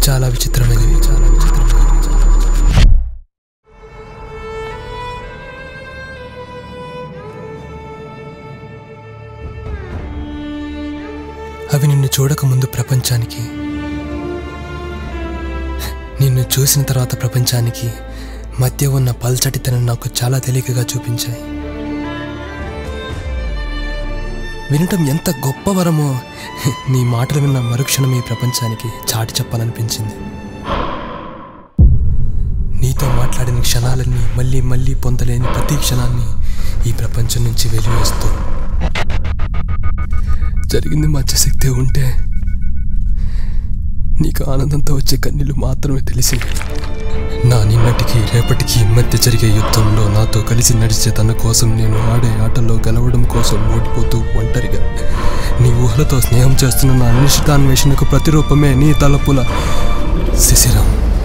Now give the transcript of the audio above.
చాలా విచిత్రమైనవి చాలా విచిత్రమైనవి అవి నిన్ను చూడకముందు ప్రపంచానికి నిన్ను చూసిన తర్వాత ప్రపంచానికి మధ్య ఉన్న పల్చటితనం నాకు చాలా తేలికగా చూపించాయి వినటం ఎంత గొప్ప వరమో నీ మాటలు విన్న మరుక్షణం ఈ ప్రపంచానికి చాటి చెప్పాలనిపించింది నీతో మాట్లాడిన క్షణాలన్నీ మళ్ళీ మళ్ళీ పొందలేని ప్రతి క్షణాన్ని ఈ ప్రపంచం నుంచి వెలివేస్తూ జరిగింది మత్స్యశక్తి ఉంటే నీకు ఆనందంతో వచ్చే కన్నీళ్ళు మాత్రమే తెలిసి నా నిన్నటికి రేపటికి మధ్య జరిగే యుద్ధంలో నాతో కలిసి నడిచే తన కోసం నేను ఆడే ఆటలో గెలవడం కోసం ఓడిపోతూ ఒంటరిగా నీ ఊహలతో స్నేహం చేస్తున్న నా అనిష్టాన్వేషణకు ప్రతిరూపమే నీ తలపుల శిశిరం